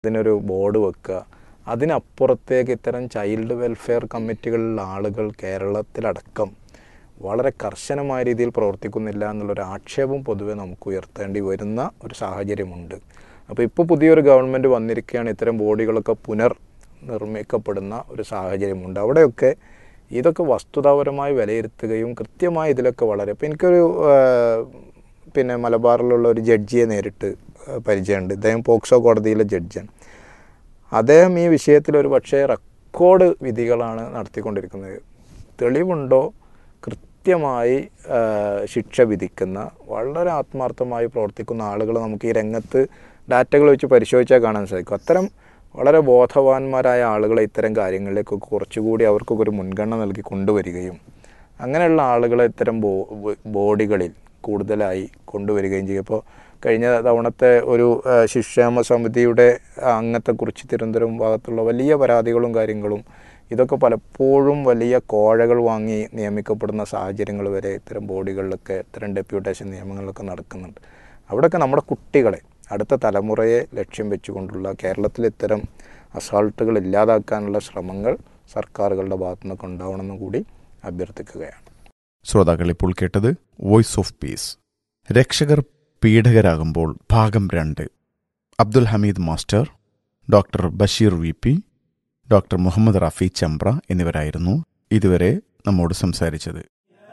ഇതിനൊരു ബോർഡ് വെക്കുക അതിനപ്പുറത്തേക്ക് ഇത്തരം ചൈൽഡ് വെൽഫെയർ കമ്മിറ്റികളിലുള്ള ആളുകൾ കേരളത്തിലടക്കം വളരെ കർശനമായ രീതിയിൽ പ്രവർത്തിക്കുന്നില്ല എന്നുള്ളൊരു ആക്ഷേപം പൊതുവെ നമുക്ക് ഉയർത്തേണ്ടി വരുന്ന ഒരു സാഹചര്യമുണ്ട് അപ്പോൾ ഇപ്പോൾ പുതിയൊരു ഗവൺമെൻറ് വന്നിരിക്കുകയാണ് ഇത്തരം ബോഡികളൊക്കെ പുനർ നിർമ്മിക്കപ്പെടുന്ന ഒരു സാഹചര്യമുണ്ട് അവിടെയൊക്കെ ഇതൊക്കെ വസ്തുതാപരമായി വിലയിരുത്തുകയും കൃത്യമായി ഇതിലൊക്കെ വളരെ ഇപ്പം എനിക്കൊരു ആ, പിന്നെ മലബാറിലുള്ള ഒരു ജഡ്ജിയെ നേരിട്ട് ആ, പരിചയമുണ്ട് ഇദ്ദേഹം പോക്സോ കോടതിയിലെ ജഡ്ജിയാണ് അദ്ദേഹം ഈ വിഷയത്തിൽ ഒരു പക്ഷേ റെക്കോർഡ് വിധികളാണ് നടത്തിക്കൊണ്ടിരിക്കുന്നത് തെളിവുണ്ടോ കൃത്യമായി ആ, ശിക്ഷ വിധിക്കുന്ന വളരെ ആത്മാർത്ഥമായി പ്രവർത്തിക്കുന്ന ആളുകൾ നമുക്ക് ഈ രംഗത്ത് ഡാറ്റകൾ വെച്ച് പരിശോധിച്ചാൽ കാണാൻ സാധിക്കും അത്തരം വളരെ ബോധവാന്മാരായ ആളുകളെ ഇത്തരം കാര്യങ്ങളിലേക്കൊക്കെ കുറച്ചുകൂടി അവർക്കൊക്കെ ഒരു മുൻഗണന നൽകി കൊണ്ടുവരികയും അങ്ങനെയുള്ള ആളുകളെ ഇത്തരം ബോ ബോഡികളിൽ കൂടുതലായി കൊണ്ടുവരികയും ചെയ്യും ഇപ്പോൾ കഴിഞ്ഞ തവണത്തെ ഒരു ആ, ശിക്ഷാമ സമിതിയുടെ അംഗത്തെക്കുറിച്ച് തിരുവനന്തപുരം ഭാഗത്തുള്ള വലിയ പരാതികളും കാര്യങ്ങളും ഇതൊക്കെ പലപ്പോഴും വലിയ കോഴകൾ വാങ്ങി നിയമിക്കപ്പെടുന്ന സാഹചര്യങ്ങൾ വരെ ഇത്തരം ബോഡികളിലൊക്കെ ഇത്തരം ഡെപ്യൂട്ടേഷൻ നിയമങ്ങളിലൊക്കെ നടക്കുന്നുണ്ട് അവിടെയൊക്കെ നമ്മുടെ കുട്ടികളെ അടുത്ത തലമുറയെ ലക്ഷ്യം വെച്ചുകൊണ്ടുള്ള കേരളത്തിൽ ഇത്തരം അസാൾട്ടുകൾ ഇല്ലാതാക്കാനുള്ള ശ്രമങ്ങൾ സർക്കാരുകളുടെ ഭാഗത്തു നിന്നൊക്കെ ഉണ്ടാവണമെന്ന് കൂടി അഭ്യർത്ഥിക്കുകയാണ് ശ്രോതാക്കൾ ഇപ്പോൾ കേട്ടത് വോയിസ് ഓഫ് പീസ് രക്ഷകർ പീഡകരാകുമ്പോൾ ഭാഗം രണ്ട് Abdul Hameed master doctor Basheer V P doctor Muhammad Rafi Chambra എന്നിവരായിരുന്നു ഇതുവരെ നമ്മോട് സംസാരിച്ചത്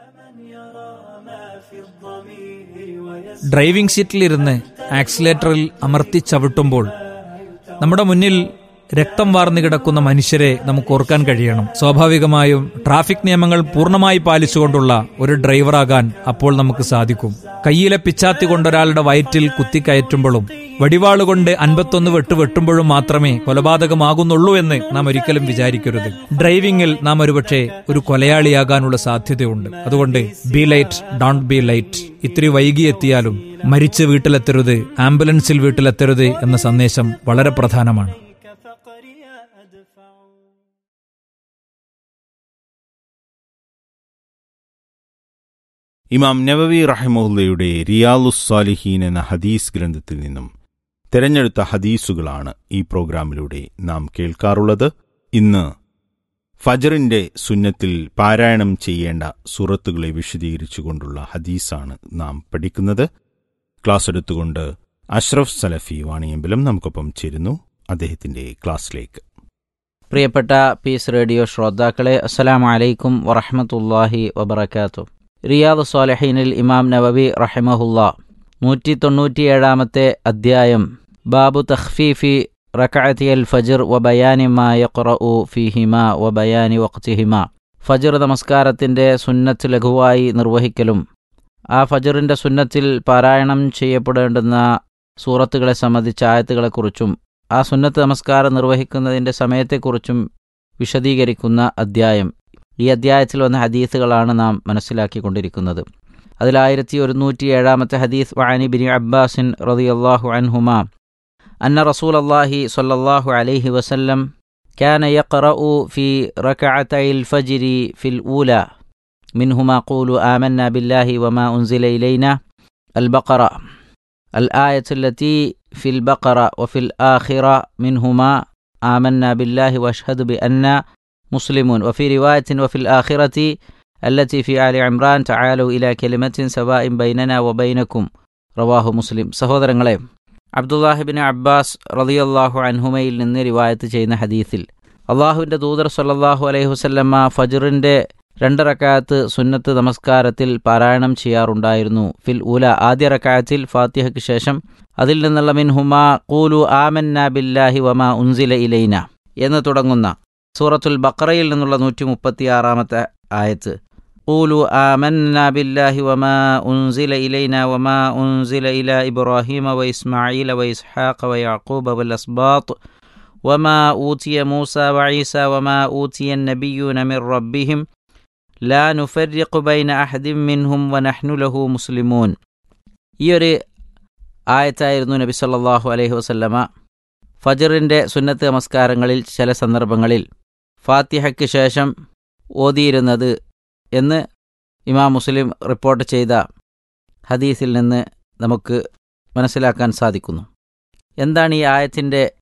ഡ്രൈവിംഗ് സീറ്റിലിരുന്ന് ആക്സിലേറ്ററിൽ അമർത്തി ചവിട്ടുമ്പോൾ നമ്മുടെ മുന്നിൽ രക്തം വാർന്നു കിടക്കുന്ന മനുഷ്യരെ നമുക്ക് ഓർക്കാൻ കഴിയണം സ്വാഭാവികമായും ട്രാഫിക് നിയമങ്ങൾ പൂർണ്ണമായി പാലിച്ചുകൊണ്ടുള്ള ഒരു ഡ്രൈവറാകാൻ അപ്പോൾ നമുക്ക് സാധിക്കും കയ്യിലെ പിച്ചാത്തി കൊണ്ടൊരാളുടെ വയറ്റിൽ കുത്തിക്കയറ്റുമ്പോഴും വടിവാളുകൊണ്ട് അൻപത്തൊന്ന് വെട്ട് വെട്ടുമ്പോഴും മാത്രമേ കൊലപാതകമാകുന്നുള്ളൂ എന്ന് നാം ഒരിക്കലും വിചാരിക്കരുത് ഡ്രൈവിംഗിൽ നാം ഒരുപക്ഷെ ഒരു കൊലയാളിയാകാനുള്ള സാധ്യതയുണ്ട് അതുകൊണ്ട് be light don't be light ഇത്തിരി വൈകിയെത്തിയാലും മരിച്ച് വീട്ടിലെത്തരുത് ആംബുലൻസിൽ വീട്ടിലെത്തരുത് എന്ന സന്ദേശം വളരെ പ്രധാനമാണ് ഇമാം നവവി റഹിമുല്ലയുടെ റിയാലുസ്സാലിഹീൻ എന്ന ഹദീസ് ഗ്രന്ഥത്തിൽ നിന്നും തിരഞ്ഞെടുത്ത ഹദീസുകളാണ് ഈ പ്രോഗ്രാമിലൂടെ നാം കേൾക്കാറുള്ളത് ഇന്ന് ഫജറിന്റെ സുന്നത്തിൽ പാരായണം ചെയ്യേണ്ട സൂറത്തുകളെ വിശദീകരിച്ചുകൊണ്ടുള്ള ഹദീസാണ് നാം പഠിക്കുന്നത് ക്ലാസ് എടുത്തുകൊണ്ട് അഷ്റഫ് സലഫി വാണിയമ്പലം നമുക്കൊപ്പം ചേരുന്നു അദ്ദേഹത്തിന്റെ ക്ലാസ്സിലേക്ക് പ്രിയപ്പെട്ട പീസ് റേഡിയോ ശ്രോതാക്കളെ അസ്സലാമു അലൈക്കും വറഹമത്തല്ലാഹി വബർക്കാത്തു റിയാദ് സ്വാലഹീനിൽ ഇമാം നവവി റഹിമഹുല്ല നൂറ്റി തൊണ്ണൂറ്റിയേഴാമത്തെ അധ്യായം ബാബു തഖ്ഫീഫി റക്കഅത്തി അൽ ഫജർ വ ബയാനി മാ യഖ്റഉ ഫീഹിമ വ ബയാനി വഖ്തിഹിമ ഫജർ നമസ്കാരത്തിൻ്റെ സുന്നത്ത് ലഘുവായി നിർവഹിക്കലും ആ ഫജറിൻ്റെ സുന്നത്തിൽ പാരായണം ചെയ്യപ്പെടേണ്ടുന്ന സൂറത്തുകളെ സംബന്ധിച്ച ആയത്തുകളെക്കുറിച്ചും ആ സുന്നത്ത് നമസ്കാരം നിർവഹിക്കുന്നതിൻ്റെ സമയത്തെക്കുറിച്ചും വിശദീകരിക്കുന്ന അദ്ധ്യായം ഈ അദ്ധ്യായത്തിൽ വന്ന ഹദീസുകളാണ് നാം മനസ്സിലാക്കിക്കൊണ്ടിരിക്കുന്നത് അതിൽ ആയിരത്തി ഒരുന്നൂറ്റി ഏഴാമത്തെ ഹദീസ് വാനി ബിൻ അബ്ബാസിൻ റളിയല്ലാഹു അൻഹുമ അന്ന റസൂൽ അള്ളാഹി സ്വല്ലല്ലാഹു അലൈഹി വസല്ലം كان يقرأ في ركعتي الفجر في الأولى منهما قولوا آمنا بالله وما أنزل إلينا البقرة الآية التي في البقرة وفي الآخرة منهما آمنا بالله واشهد بأننا مسلمون وفي رواية وفي الآخرة التي في آل عمران تعالوا إلى كلمة سواء بيننا وبينكم റവാഹു മുസ്ലിം സഹോദരങ്ങളെ അബ്ദുല്ലാഹിബിൻ അബ്ബാസ് റളിയല്ലാഹു അൻഹുമയിൽ നിന്ന് റിവായത്ത് ചെയ്യുന്ന ഹദീസിൽ അള്ളാഹുവിൻ്റെ ദൂതർ സല്ലല്ലാഹു അലൈഹി വസല്ലമ്മ ഫജറിൻ്റെ രണ്ട് റക്കായത്ത് സുന്നത്ത് നമസ്കാരത്തിൽ പാരായണം ചെയ്യാറുണ്ടായിരുന്നു ഫിൽ ഊല ആദ്യ റക്കായത്തിൽ ഫാത്തിഹയ്ക്ക് ശേഷം അതിൽ നിന്നുള്ള മിൻഹുമ കൂലു ആമന്ന ബില്ലാഹി വമ ഉൻസില ഇലൈന എന്ന് തുടങ്ങുന്ന സൂറത്തുൽ ബക്കറയിൽ നിന്നുള്ള നൂറ്റി മുപ്പത്തിയാറാമത്തെ ആയത്ത് قولوا آمنا بالله وما أنزل إلينا وما أنزل إلى إبراهيم وإسماعيل وإسحاق ويعقوب والأسباط وما أوتي موسى وعيسى وما أوتي النبيون من ربهم لا نفرق بين أحد منهم ونحن له مسلمون ഈ ഒരു ആയത്തായിരുന്നു നബി സല്ലല്ലാഹു അലൈഹി വസല്ലമ ഫജറിൻ്റെ സുന്നത്ത് നമസ്കാരങ്ങളിൽ ചില സന്ദർഭങ്ങളിൽ ഫാത്തിഹയ്ക്ക് ശേഷം ഓതിയിരുന്നത് എന്ന് ഇമാം മുസ്ലിം റിപ്പോർട്ട് ചെയ്ത ഹദീസിൽ നിന്ന് നമുക്ക് മനസ്സിലാക്കാൻ സാധിക്കുന്നു എന്താണ് ഈ ആയത്തിൻ്റെ